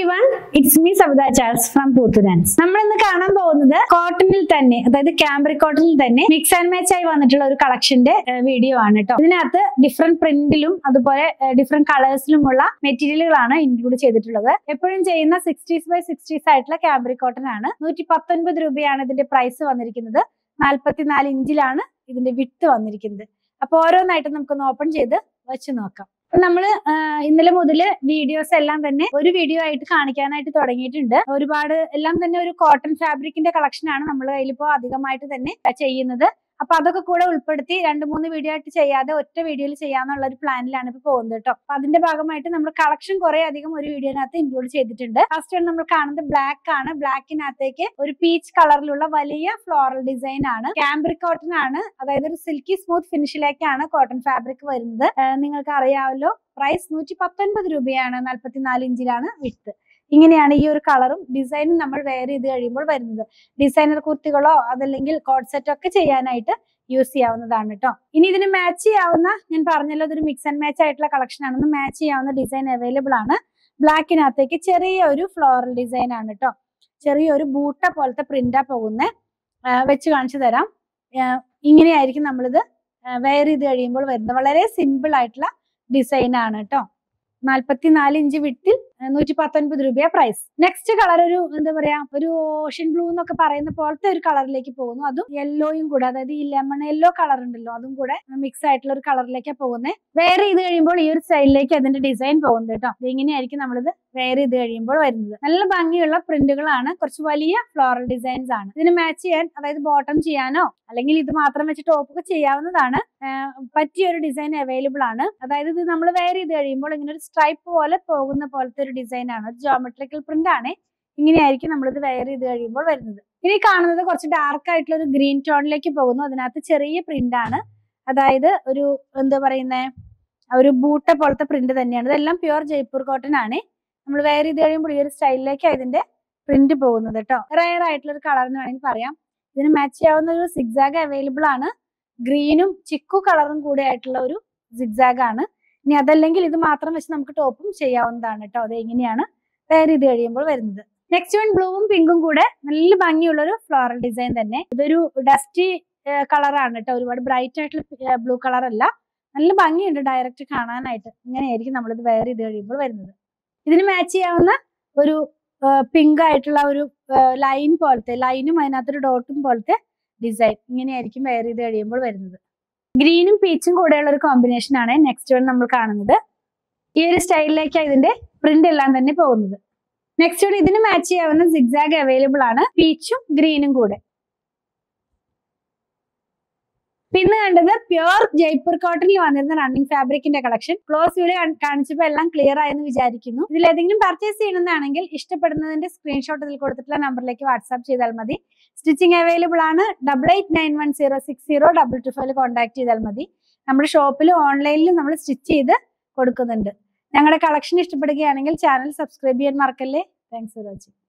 one it's me Savitha Charles from പൂത്തുരാൻസ് നമ്മൾ ഇന്ന് കാണാൻ പോകുന്നത് കോട്ടണിൽ തന്നെ അതായത് ക്യാമ്പ്രിക് കോട്ടണിൽ തന്നെ മിക്സ് ആൻഡ് മാച്ച് ആയി വന്നിട്ടുള്ള ഒരു കളക്ഷന്റെ വീഡിയോ ആണ് കേട്ടോ ഇതിനകത്ത് ഡിഫറെന്റ് പ്രിന്റിലും അതുപോലെ ഡിഫറെന്റ് കളേഴ്സിലുമുള്ള മെറ്റീരിയലുകളാണ് ഇൻക്ലൂഡ് ചെയ്തിട്ടുള്ളത് എപ്പോഴും ചെയ്യുന്ന സിക്സ്റ്റീസ് ബൈ സിക്സ്റ്റീസ് ആയിട്ടുള്ള ക്യാമ്പ്രിക് കോട്ടൺ ആണ് നൂറ്റി പത്തൊൻപത് രൂപയാണ് ഇതിന്റെ പ്രൈസ് വന്നിരിക്കുന്നത് നാല്പത്തിനാല് ഇഞ്ചിലാണ് ഇതിന്റെ വിട്ട് വന്നിരിക്കുന്നത് അപ്പൊ ഓരോന്നായിട്ട് നമുക്കൊന്ന് ഓപ്പൺ ചെയ്ത് വെച്ച് നോക്കാം അപ്പൊ നമ്മള് ആ, ഇന്നലെ മുതല് വീഡിയോസ് എല്ലാം തന്നെ ഒരു വീഡിയോ ആയിട്ട് കാണിക്കാനായിട്ട് തുടങ്ങിയിട്ടുണ്ട് ഒരുപാട് എല്ലാം തന്നെ ഒരു കോട്ടൺ ഫാബ്രിക്കിന്റെ കളക്ഷൻ ആണ് നമ്മൾ കയ്യിലിപ്പോ അധികമായിട്ട് തന്നെ ചെയ്യുന്നത് അപ്പൊ അതൊക്കെ കൂടെ ഉൾപ്പെടുത്തി രണ്ട് മൂന്ന് വീഡിയോ ആയിട്ട് ചെയ്യാതെ ഒറ്റ വീഡിയോയിൽ ചെയ്യാന്നുള്ള ഒരു പ്ലാനിലാണ് ഇപ്പൊ പോകുന്നത് കേട്ടോ അപ്പൊ അതിന്റെ ഭാഗമായിട്ട് നമ്മൾ കളക്ഷൻ കുറെ അധികം ഒരു വീഡിയോനകത്ത് ഇൻക്ലൂഡ് ചെയ്തിട്ടുണ്ട് ഫസ്റ്റ് നമ്മൾ കാണുന്നത് ബ്ലാക്ക് ആണ് ബ്ലാക്കിനകത്തേക്ക് ഒരു പീച്ച് കളറിലുള്ള വലിയ ഫ്ലോറൽ ഡിസൈൻ ആണ് ക്യാമ്പ്രിക് കോട്ടൺ ആണ് അതായത് ഒരു സിൽക്കി സ്മൂത്ത് ഫിനിഷിലേക്കാണ് കോട്ടൺ ഫാബ്രിക് വരുന്നത് ആഹ് നിങ്ങൾക്ക് അറിയാമല്ലോ പ്രൈസ് നൂറ്റി പത്തൊൻപത് രൂപയാണ് നാല്പത്തിനാല് ഇഞ്ചിലാണ് വിട്ട് ഇങ്ങനെയാണ് ഈ ഒരു കളറും ഡിസൈനും നമ്മൾ വെയർ ചെയ്ത് കഴിയുമ്പോൾ വരുന്നത് ഡിസൈനർ കുർത്തികളോ അതല്ലെങ്കിൽ കോഡ് സെറ്റ് ഒക്കെ ചെയ്യാനായിട്ട് യൂസ് ചെയ്യാവുന്നതാണ് കേട്ടോ ഇനി ഇതിന് മാച്ച് ചെയ്യാവുന്ന ഞാൻ പറഞ്ഞല്ലോ ഇതൊരു മിക്സ് ആൻഡ് മാച്ച് ആയിട്ടുള്ള കളക്ഷൻ ആണെന്ന് മാച്ച് ചെയ്യാവുന്ന ഡിസൈൻ അവൈലബിൾ ആണ് ബ്ലാക്കിനകത്തേക്ക് ചെറിയ ഒരു ഫ്ലോറൽ ഡിസൈൻ ആണ് കേട്ടോ ചെറിയൊരു ബൂട്ട പോലത്തെ പ്രിന്റാ പോകുന്നത് വെച്ച് കാണിച്ചു തരാം ആഹ് ഇങ്ങനെയായിരിക്കും നമ്മളിത് വെയർ ചെയ്ത് കഴിയുമ്പോൾ വരുന്നത് വളരെ സിമ്പിൾ ആയിട്ടുള്ള ഡിസൈൻ ആണ് കേട്ടോ നാല്പത്തിനാല് ഇഞ്ച് വിട്ടിൽ നൂറ്റി പത്തൊൻപത് രൂപ പ്രൈസ് നെക്സ്റ്റ് കളർ ഒരു എന്താ പറയാ ഒരു ഓഷ്യൻ ബ്ലൂ എന്നൊക്കെ പറയുന്ന പോലത്തെ ഒരു കളറിലേക്ക് പോകുന്നു അതും യെല്ലോയും കൂടെ അതായത് ഈ ലെമൺ യെല്ലോ കളർ ഉണ്ടല്ലോ അതും കൂടെ മിക്സ് ആയിട്ടുള്ള ഒരു കളറിലേക്കാണ് പോകുന്നത് വെയർ ചെയ്ത് കഴിയുമ്പോൾ ഈ ഒരു സ്റ്റൈലിലേക്ക് അതിന്റെ ഡിസൈൻ പോകുന്നത് കേട്ടോ ഇത് ഇങ്ങനെയായിരിക്കും നമ്മളിത് വെയർ ചെയ്ത് കഴിയുമ്പോൾ വരുന്നത് നല്ല ഭംഗിയുള്ള പ്രിന്റുകളാണ് കുറച്ച് വലിയ ഫ്ലോറൽ ഡിസൈൻസ് ആണ് ഇതിന് മാച്ച് ചെയ്യാൻ അതായത് ബോട്ടം ചെയ്യാനോ അല്ലെങ്കിൽ ഇത് മാത്രം വെച്ച് ടോപ്പ് ഒക്കെ ചെയ്യാവുന്നതാണ് ആഹ് പറ്റിയ ഒരു ഡിസൈൻ അവൈലബിൾ ആണ് അതായത് ഇത് നമ്മൾ വെയർ ചെയ്ത് കഴിയുമ്പോൾ ഇങ്ങനെ ഒരു സ്ട്രൈപ്പ് പോലെ പോകുന്ന പോലത്തെ ഒരു ഡിസൈൻ ആണ് ഒരു ജോമെട്രിക്കൽ പ്രിന്റ് ആണ് ഇങ്ങനെയായിരിക്കും നമ്മളിത് വെയർ ചെയ്ത് കഴിയുമ്പോൾ വരുന്നത് ഇനി കാണുന്നത് കുറച്ച് ഡാർക്ക് ആയിട്ടുള്ള ഒരു ഗ്രീൻ ടോണിലേക്ക് പോകുന്നു അതിനകത്ത് ചെറിയ പ്രിന്റ് ആണ് അതായത് ഒരു എന്താ പറയുന്നേ ഒരു ബൂട്ട പോലത്തെ പ്രിന്റ് തന്നെയാണ് ഇതെല്ലാം പ്യുവർ ജയ്പൂർ കോട്ടൺ ആണ് നമ്മൾ വെയർ ചെയ്ത് കഴിയുമ്പോൾ ഈ ഒരു സ്റ്റൈലിലേക്ക് ഇതിന്റെ പ്രിന്റ് പോകുന്നത് കേട്ടോ റയർ ആയിട്ടുള്ള ഒരു കളർ എന്ന് വേണമെങ്കിൽ പറയാം ഇതിന് മാച്ച് ചെയ്യാവുന്ന ഒരു സിഗ്സാഗ് അവൈലബിൾ ആണ് ഗ്രീനും ചിക്കു കളറും കൂടെ ആയിട്ടുള്ള ഒരു സിഗ്സാഗ് ആണ് ഇനി അതല്ലെങ്കിൽ ഇത് മാത്രം വെച്ച് നമുക്ക് ടോപ്പും ചെയ്യാവുന്നതാണ് കേട്ടോ അത് എങ്ങനെയാണ് വെയർ ചെയ്ത് കഴിയുമ്പോൾ വരുന്നത് നെക്സ്റ്റ് വൺ ബ്ലൂവും പിങ്കും കൂടെ നല്ല ഭംഗിയുള്ള ഒരു ഫ്ലോറൽ ഡിസൈൻ തന്നെ ഇതൊരു ഡസ്റ്റി കളറാണ് കേട്ടോ ഒരുപാട് ബ്രൈറ്റ് ആയിട്ടുള്ള ബ്ലൂ കളർ അല്ല നല്ല ഭംഗിയുണ്ട് ഡയറക്റ്റ് കാണാനായിട്ട് ഇങ്ങനെയായിരിക്കും നമ്മളിത് വെയർ ചെയ്ത് കഴിയുമ്പോൾ വരുന്നത് ഇതിന് മാച്ച് ചെയ്യാവുന്ന ഒരു പിങ്ക് ആയിട്ടുള്ള ഒരു ലൈൻ പോലത്തെ ലൈനും അതിനകത്തൊരു ഡോട്ടും പോലത്തെ ഡിസൈൻ ഇങ്ങനെയായിരിക്കും വെയർ ചെയ്ത് കഴിയുമ്പോൾ വരുന്നത് ഗ്രീനും പീച്ചും കൂടെയുള്ള ഒരു കോമ്പിനേഷൻ ആണ് നെക്സ്റ്റ് വൺ നമ്മൾ കാണുന്നത് ഈ ഒരു സ്റ്റൈലിലേക്കാണ് ഇതിന്റെ പ്രിന്റ് എല്ലാം തന്നെ പോകുന്നത് നെക്സ്റ്റ് വൺ ഇതിന് മാച്ച് ചെയ്യാവുന്ന സിഗ്സാഗ് അവൈലബിൾ ആണ് പീച്ചും ഗ്രീനും കൂടെ പിന്നെ കണ്ടത് പ്യുവർ ജയ്പൂർ കോട്ടണിൽ വന്നിരുന്ന റണ്ണിങ് ഫാബ്രിക്കിന്റെ കളക്ഷൻ ക്ലോസ് വീഡിയോ കാണിച്ചപ്പോൾ എല്ലാം ക്ലിയർ ആയെന്ന് വിചാരിക്കുന്നു ഇതിൽ ഏതെങ്കിലും പർച്ചേസ് ചെയ്യണമെന്നാണെങ്കിൽ ഇഷ്ടപ്പെടുന്നതിന്റെ സ്ക്രീൻഷോട്ട് ഇതിൽ കൊടുത്തിട്ടുള്ള നമ്പറിലേക്ക് വാട്സാപ്പ് ചെയ്താൽ മതി സ്റ്റിച്ചിങ് അവൈലബിൾ ആണ് double eight nine one zero six zero double two five contact ചെയ്താൽ മതി നമ്മുടെ ഷോപ്പിലും ഓൺലൈനിലും നമ്മൾ സ്റ്റിച്ച് ചെയ്ത് കൊടുക്കുന്നുണ്ട് ഞങ്ങളുടെ കളക്ഷൻ ഇഷ്ടപ്പെടുകയാണെങ്കിൽ ചാനൽ സബ്സ്ക്രൈബ് ചെയ്യാൻ മറക്കല്ലേ താങ്ക്സ് ഫോർ വാച്ചിങ്